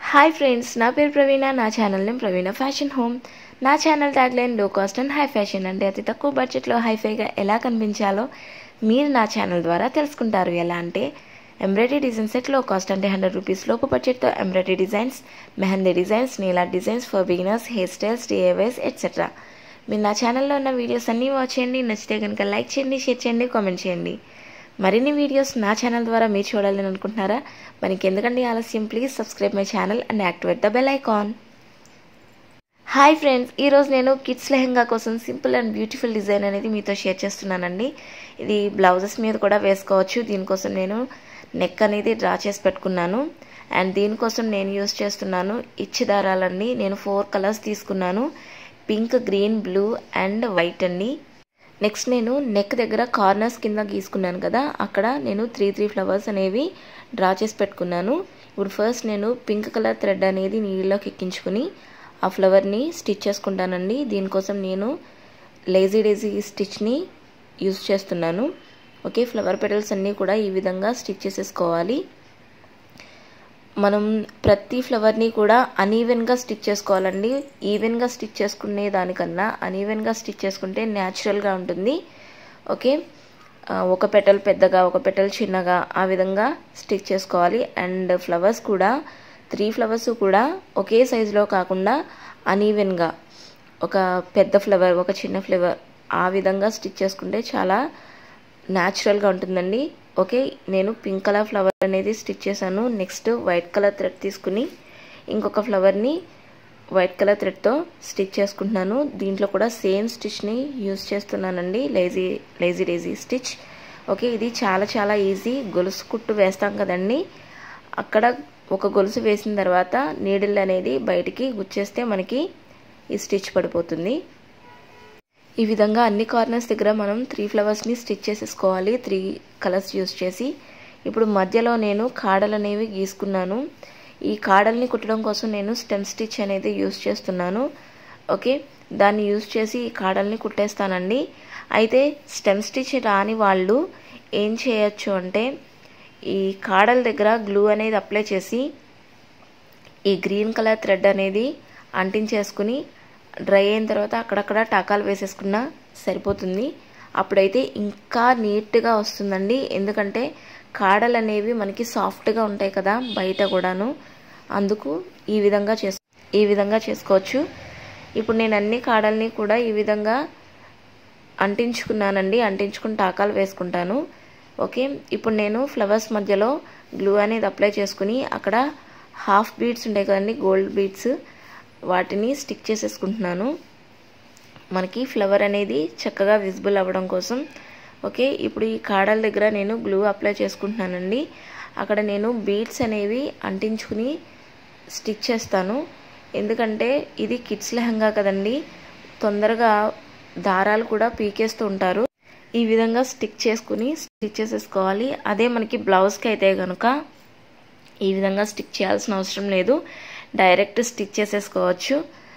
hi friends నా పేరు ప్రవీణ నా channel name Praveena fashion home నా channel tagline low cost and high fashion అంటే అతి తక్కువ బడ్జెట్లో హైఫైగా ఎలా కనిపించాలో మీరు నా ఛానల్ ద్వారా తెలుసుకుంటారు ఎలా అంటే embroidery design set low cost అంటే హండ్రెడ్ రూపీస్ లోపు బడ్జెట్తో ఎంబ్రాయిడరీ డిజైన్స్ మెహందీ డిజైన్స్ నీలా designs for beginners hair styles DIYs etcetera మీరు నా ఛానల్లో ఉన్న వీడియోస్ అన్నీ వాచ్ చేయండి నచ్చితే కనుక లైక్ చేయండి షేర్ చేయండి కామెంట్ చేయండి మరిన్ని వీడియోస్ నా ఛానల్ ద్వారా మీరు చూడాలని అనుకుంటున్నారా మనకి ఎందుకండి ఆలస్యం please subscribe my channel and activate the bell icon hi friends ఈరోజు నేను కిడ్స్ లెహంగా కోసం సింపుల్ అండ్ బ్యూటిఫుల్ డిజైన్ అనేది మీతో షేర్ చేస్తున్నానండి ఇది బ్లౌజెస్ మీద కూడా వేసుకోవచ్చు దీనికోసం నేను నెక్ అనేది డ్రా చేసి పెట్టుకున్నాను అండ్ దీనికోసం నేను యూస్ చేస్తున్నాను ఇచ్చి దారాలండి నేను ఫోర్ కలర్స్ తీసుకున్నాను pink green blue and white అండి నెక్స్ట్ నేను నెక్ దగ్గర కార్నర్స్ కింద గీసుకున్నాను కదా అక్కడ నేను త్రీ త్రీ ఫ్లవర్స్ అనేవి డ్రా చేసి పెట్టుకున్నాను ఇప్పుడు ఫస్ట్ నేను పింక్ కలర్ థ్రెడ్ అనేది నీళ్ళలోకి ఎక్కించుకుని ఆ ఫ్లవర్ని స్టిచ్ చేసుకుంటానండి దీనికోసం నేను లేజీ డేజీ స్టిచ్ని యూస్ చేస్తున్నాను ఓకే ఫ్లవర్ పెటల్స్ అన్నీ కూడా ఈ విధంగా స్టిచ్ చేసేసుకోవాలి మనం ప్రతి ఫ్లవర్ని కూడా అనీవెన్గా స్టిచ్ చేసుకోవాలండి ఈవెన్గా స్టిచ్ చేసుకునే దానికన్నా అనీవెన్గా స్టిచ్ చేసుకుంటే న్యాచురల్గా ఉంటుంది ఓకే ఒక పెటల్ పెద్దగా ఒక పెటల్ చిన్నగా ఆ విధంగా స్టిచ్ చేసుకోవాలి అండ్ ఫ్లవర్స్ కూడా త్రీ ఫ్లవర్స్ కూడా ఒకే సైజులో కాకుండా అనీవెన్గా ఒక పెద్ద ఫ్లవర్ ఒక చిన్న ఫ్లవర్ ఆ విధంగా స్టిచ్ చేసుకుంటే చాలా న్యాచురల్గా ఉంటుందండి ఓకే నేను పింక్ కలర్ ఫ్లవర్ అనేది స్టిచ్ చేశాను నెక్స్ట్ వైట్ కలర్ థ్రెడ్ తీసుకుని ఇంకొక ఫ్లవర్ని వైట్ కలర్ థ్రెడ్తో స్టిచ్ చేసుకుంటున్నాను దీంట్లో కూడా సేమ్ స్టిచ్ని యూస్ చేస్తున్నానండి lazy lazy lazy stitch okay ఇది చాలా చాలా ఈజీ గొలుసు కుట్టు వేస్తాం కదండి అక్కడ ఒక గొలుసు వేసిన తర్వాత నీడిల్ అనేది బయటికి గుచ్చేస్తే మనకి ఈ స్టిచ్ పడిపోతుంది ఈ విధంగా అన్ని కార్నర్స్ దగ్గర మనం త్రీ ఫ్లవర్స్ని స్టిచ్ చేసేసుకోవాలి త్రీ కలర్స్ యూస్ చేసి ఇప్పుడు మధ్యలో నేను కాడలు అనేవి గీసుకున్నాను ఈ కాడల్ని కుట్టడం కోసం నేను స్టెమ్ స్టిచ్ అనేది యూస్ చేస్తున్నాను ఓకే దాన్ని యూస్ చేసి ఈ కాడల్ని కుట్టేస్తానండి అయితే స్టెమ్ స్టిచ్ రాని వాళ్ళు ఏం చేయొచ్చు అంటే ఈ కాడల దగ్గర గ్లూ అనేది అప్లై చేసి ఈ గ్రీన్ కలర్ థ్రెడ్ అనేది అంటించేసుకుని డ్రై అయిన తర్వాత అక్కడక్కడ టాకాలు వేసేసుకున్నా సరిపోతుంది అప్పుడైతే ఇంకా నీట్గా వస్తుందండి ఎందుకంటే కాడలు అనేవి మనకి సాఫ్ట్గా ఉంటాయి కదా బయట కూడాను అందుకు ఈ విధంగా చేసు ఈ విధంగా చేసుకోవచ్చు ఇప్పుడు నేను అన్ని కాడల్ని కూడా ఈ విధంగా అంటించుకున్నానండి అంటించుకుని టాకాలు వేసుకుంటాను ఓకే ఇప్పుడు నేను ఫ్లవర్స్ మధ్యలో గ్లూ అనేది అప్లై చేసుకుని అక్కడ హాఫ్ బీడ్స్ ఉంటాయి కదండి గోల్డ్ బీడ్స్ వాటిని స్టిక్ చేసేసుకుంటున్నాను మనకి ఫ్లవర్ అనేది చక్కగా విజిబుల్ అవ్వడం కోసం ఓకే ఇప్పుడు ఈ కాడల దగ్గర నేను గ్లూ అప్లై చేసుకుంటున్నానండి అక్కడ నేను బీడ్స్ అనేవి అంటించుకుని స్టిచ్ చేస్తాను ఎందుకంటే ఇది కిడ్స్ లెహంగా కదండి తొందరగా దారాలు కూడా పీకేస్తూ ఉంటారు ఈ విధంగా స్టిక్ చేసుకుని స్టిచ్ చేసేసుకోవాలి అదే మనకి బ్లౌజ్కి అయితే కనుక ఈ విధంగా స్టిక్ చేయాల్సిన అవసరం లేదు డైరెక్ట్ స్టిచ్ చేసేసుకోవచ్చు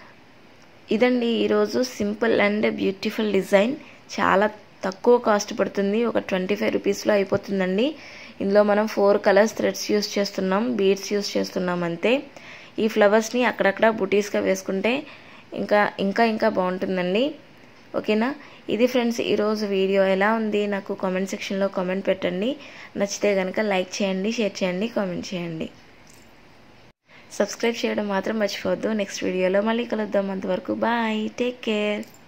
ఇదండి ఈరోజు సింపుల్ అండ్ బ్యూటిఫుల్ డిజైన్ చాలా తక్కువ కాస్ట్ పడుతుంది ఒక ట్వంటీ ఫైవ్ రూపీస్లో అయిపోతుందండి ఇందులో మనం ఫోర్ కలర్స్ థ్రెడ్స్ యూస్ చేస్తున్నాం బీడ్స్ యూస్ చేస్తున్నాం అంతే ఈ ఫ్లవర్స్ని అక్కడక్కడ బుటీస్గా వేసుకుంటే ఇంకా ఇంకా ఇంకా బాగుంటుందండి ఓకేనా ఇది ఫ్రెండ్స్ ఈరోజు వీడియో ఎలా ఉంది నాకు కామెంట్ సెక్షన్లో కామెంట్ పెట్టండి నచ్చితే కనుక లైక్ చేయండి షేర్ చేయండి కామెంట్ చేయండి సబ్స్క్రైబ్ చేయడం మాత్రం మర్చిపోవద్దు నెక్స్ట్ వీడియోలో మళ్ళీ కలుద్దాం అంతవరకు బాయ్ టేక్ కేర్